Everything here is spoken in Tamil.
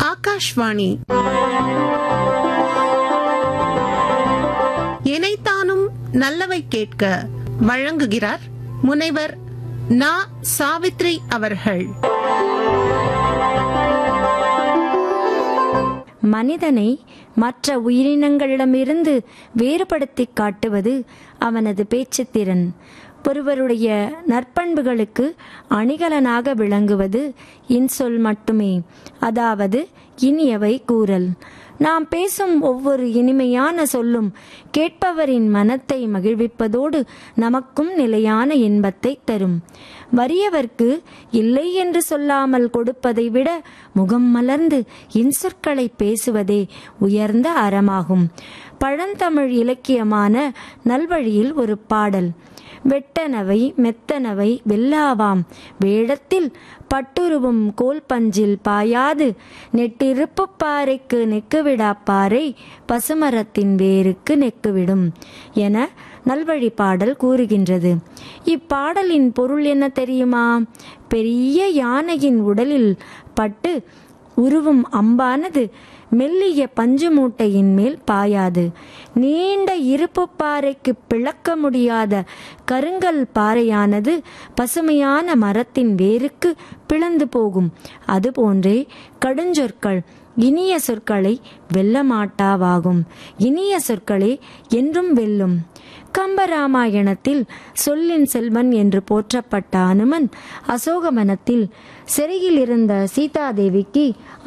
ஆகாஷ்வாணி இணைத்தானும் நல்லவை கேட்க வழங்குகிறார் முனைவர் நா சாவித்ரி அவர்கள் மனிதனை மற்ற உயிரினங்களிடமிருந்து வேறுபடுத்தி காட்டுவது அவனது பேச்சுத்திறன் ஒருவருடைய நற்பண்புகளுக்கு அணிகலனாக விளங்குவது இன்சொல் மட்டுமே அதாவது இனியவை கூறல் நாம் பேசும் ஒவ்வொரு இனிமையான சொல்லும் கேட்பவரின் மனத்தை மகிழ்விப்பதோடு நமக்கும் நிலையான இன்பத்தை தரும் வறியவர்க்கு இல்லை என்று சொல்லாமல் கொடுப்பதை விட முகம் மலர்ந்து இன்சொற்களை பேசுவதே உயர்ந்த அறமாகும் பழந்தமிழ் இலக்கியமான நல்வழியில் ஒரு பாடல் வெட்டனவை மெத்தனவை வெல்லாவாம் வேடத்தில் பட்டுருவும் கோல் பஞ்சில் பாயாது நெட்டிருப்பு பாறைக்கு நெக்குவிடா பாறை பசுமரத்தின் வேருக்கு நெக்குவிடும் என நல்வழி பாடல் கூறுகின்றது இப்பாடலின் பொருள் என்ன தெரியுமா பெரிய யானையின் உடலில் பட்டு உருவும் அம்பானது மெல்லிய பஞ்சு மூட்டையின் மேல் பாயாது நீண்ட இருப்பு பாறைக்கு பிளக்க முடியாத கருங்கல் பாறையானது பசுமையான மரத்தின் வேருக்கு பிளந்து போகும் அதுபோன்றே கடுஞ்சொற்கள் இனிய சொற்களை வெல்லமாட்டாவாகும் இனிய சொற்களே என்றும் வெல்லும் கம்பராமாயணத்தில் சொல்லின் செல்வன் என்று போற்றப்பட்ட அனுமன் அசோகவனத்தில் சிறையில் இருந்த சீதாதேவிக்கு